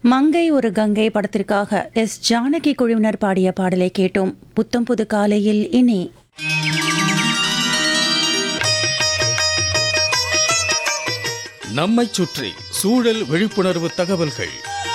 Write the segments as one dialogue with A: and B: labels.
A: மங்கை ஒரு கங்கை படத்திற்காக எஸ் ஜானகி குழுவினர் பாடிய பாடலை கேட்டோம் புத்தம் புது காலையில் இனி
B: நம்மைச் சுற்றி சூழல் விழிப்புணர்வு தகவல்கள்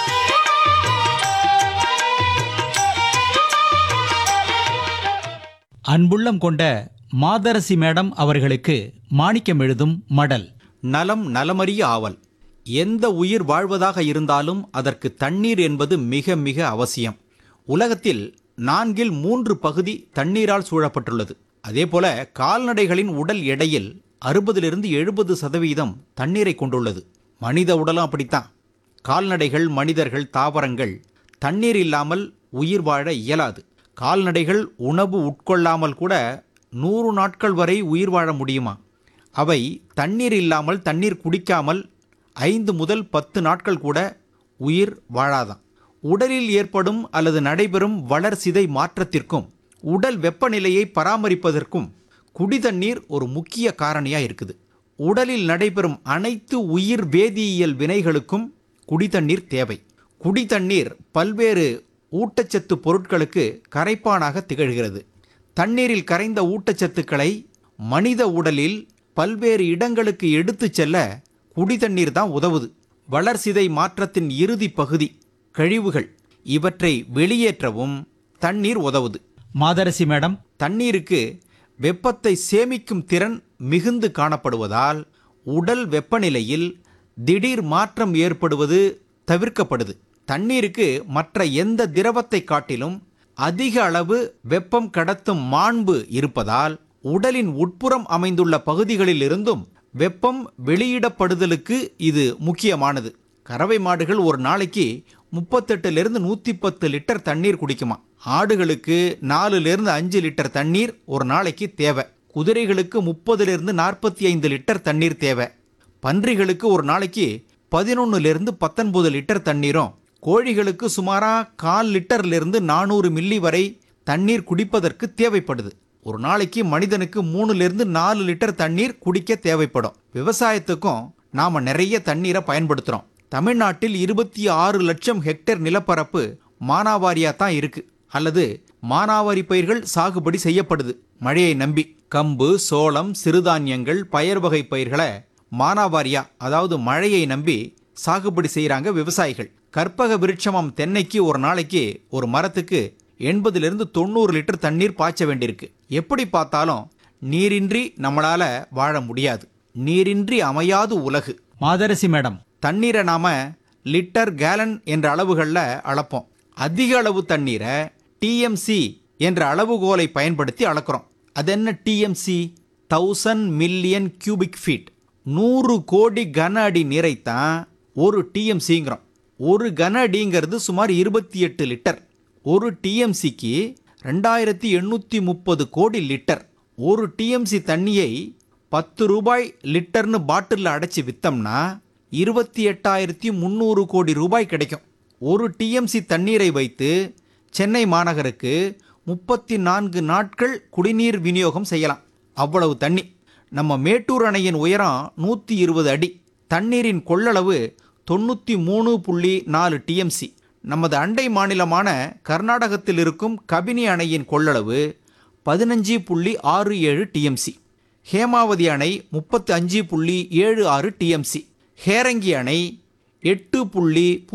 C: அன்புள்ளம் கொண்ட மாதரசி மேடம் அவர்களுக்கு மாணிக்கம் எழுதும் மடல்
D: நலம் நலமறிய ஆவல் எந்த உயிர் வாழ்வதாக இருந்தாலும் அதற்கு தண்ணீர் என்பது மிக மிக அவசியம் உலகத்தில் நான்கில் மூன்று பகுதி தண்ணீரால் சூழப்பட்டுள்ளது அதேபோல கால்நடைகளின் உடல் எடையில் அறுபதிலிருந்து எழுபது சதவீதம் தண்ணீரை கொண்டுள்ளது மனித உடலும் அப்படித்தான் கால்நடைகள் மனிதர்கள் தாவரங்கள் தண்ணீர் இல்லாமல் உயிர் வாழ இயலாது கால்நடைகள் உணவு உட்கொள்ளாமல் கூட நூறு நாட்கள் வரை உயிர் வாழ முடியுமா அவை தண்ணீர் இல்லாமல் தண்ணீர் குடிக்காமல் ஐந்து முதல் பத்து நாட்கள் கூட உயிர் வாழாதாம் உடலில் ஏற்படும் அல்லது நடைபெறும் வளர்சிதை மாற்றத்திற்கும் உடல் வெப்பநிலையை பராமரிப்பதற்கும் குடிதண்ணீர் ஒரு முக்கிய காரணியா இருக்குது உடலில் நடைபெறும் அனைத்து உயிர் வேதியியல் வினைகளுக்கும் குடிதண்ணீர் தேவை குடிதண்ணீர் பல்வேறு ஊட்டச்சத்து பொருட்களுக்கு கரைப்பானாக திகழ்கிறது தண்ணீரில் கரைந்த ஊட்டச்சத்துக்களை மனித உடலில் பல்வேறு இடங்களுக்கு எடுத்துச் செல்ல குடிதண்ணீர் தான் உதவுது வளர்சிதை மாற்றத்தின் இறுதி பகுதி கழிவுகள் இவற்றை வெளியேற்றவும் தண்ணீர் உதவுது
C: மாதரசி மேடம்
D: தண்ணீருக்கு வெப்பத்தை சேமிக்கும் திறன் மிகுந்து காணப்படுவதால் உடல் வெப்பநிலையில் திடீர் மாற்றம் ஏற்படுவது தவிர்க்கப்படுது தண்ணீருக்கு மற்ற எந்த திரவத்தை காட்டிலும் அதிக அளவு வெப்பம் கடத்தும் மாண்பு இருப்பதால் உடலின் உட்புறம் அமைந்துள்ள பகுதிகளில் இருந்தும் வெப்பம் வெளியிடப்படுதலுக்கு இது முக்கியமானது கறவை மாடுகள் ஒரு நாளைக்கு முப்பத்தெட்டுலேருந்து நூற்றி பத்து லிட்டர் தண்ணீர் குடிக்குமா ஆடுகளுக்கு நாலுலேருந்து அஞ்சு லிட்டர் தண்ணீர் ஒரு நாளைக்கு தேவை குதிரைகளுக்கு முப்பதுலேருந்து நாற்பத்தி ஐந்து லிட்டர் தண்ணீர் தேவை பன்றிகளுக்கு ஒரு நாளைக்கு பதினொன்னுலேருந்து பத்தொன்பது லிட்டர் தண்ணீரும் கோழிகளுக்கு சுமாராக கால் லிட்டர்லேருந்து நானூறு மில்லி வரை தண்ணீர் குடிப்பதற்கு தேவைப்படுது ஒரு நாளைக்கு மனிதனுக்கு மூணுலேருந்து நாலு லிட்டர் தண்ணீர் குடிக்க தேவைப்படும் விவசாயத்துக்கும் நாம் நிறைய தண்ணீரை பயன்படுத்துகிறோம் தமிழ்நாட்டில் இருபத்தி ஆறு லட்சம் ஹெக்டேர் நிலப்பரப்பு மானாவாரியாக தான் இருக்கு அல்லது மானாவாரி பயிர்கள் சாகுபடி செய்யப்படுது மழையை நம்பி கம்பு சோளம் சிறுதானியங்கள் பயர் வகை பயிர்களை மானாவாரியா அதாவது மழையை நம்பி சாகுபடி செய்கிறாங்க விவசாயிகள் கற்பக விருட்சமம் தென்னைக்கு ஒரு நாளைக்கு ஒரு மரத்துக்கு எண்பதுலேருந்து தொண்ணூறு லிட்டர் தண்ணீர் பாய்ச்ச வேண்டியிருக்கு எப்படி பார்த்தாலும் நீரின்றி நம்மளால வாழ முடியாது நீரின்றி அமையாது உலகு
C: மாதரசி மேடம்
D: தண்ணீரை நாம லிட்டர் கேலன் என்ற அளவுகளில் அளப்போம் அதிக அளவு தண்ணீரை டிஎம்சி என்ற அளவுகோலை பயன்படுத்தி அளக்கிறோம் அது என்ன TMC thousand million cubic feet நூறு கோடி கன அடி நீரைத்தான் ஒரு டிஎம்சிங்கிறோம் ஒரு கன அடிங்கிறது சுமார் இருபத்தி எட்டு லிட்டர் ஒரு டிஎம்சிக்கு ரெண்டாயிரத்தி எண்ணூற்றி முப்பது கோடி லிட்டர் ஒரு டிஎம்சி தண்ணியை பத்து ரூபாய் லிட்டர்னு பாட்டிலில் அடைச்சி விற்றோம்னா இருபத்தி எட்டாயிரத்தி முந்நூறு கோடி ரூபாய் கிடைக்கும் ஒரு டிஎம்சி தண்ணீரை வைத்து சென்னை மாநகருக்கு முப்பத்தி நான்கு நாட்கள் குடிநீர் விநியோகம் செய்யலாம் அவ்வளவு தண்ணி நம்ம மேட்டூர் அணையின் உயரம் நூற்றி இருபது அடி தண்ணீரின் கொள்ளளவு தொண்ணூற்றி மூணு புள்ளி நாலு டிஎம்சி நமது அண்டை மாநிலமான கர்நாடகத்தில் இருக்கும் கபினி அணையின் கொள்ளளவு பதினஞ்சு புள்ளி ஆறு ஏழு டிஎம்சி ஹேமாவதி அணை முப்பத்தி அஞ்சு புள்ளி ஏழு ஆறு டிஎம்சி ஹேரங்கி அணை எட்டு புள்ளி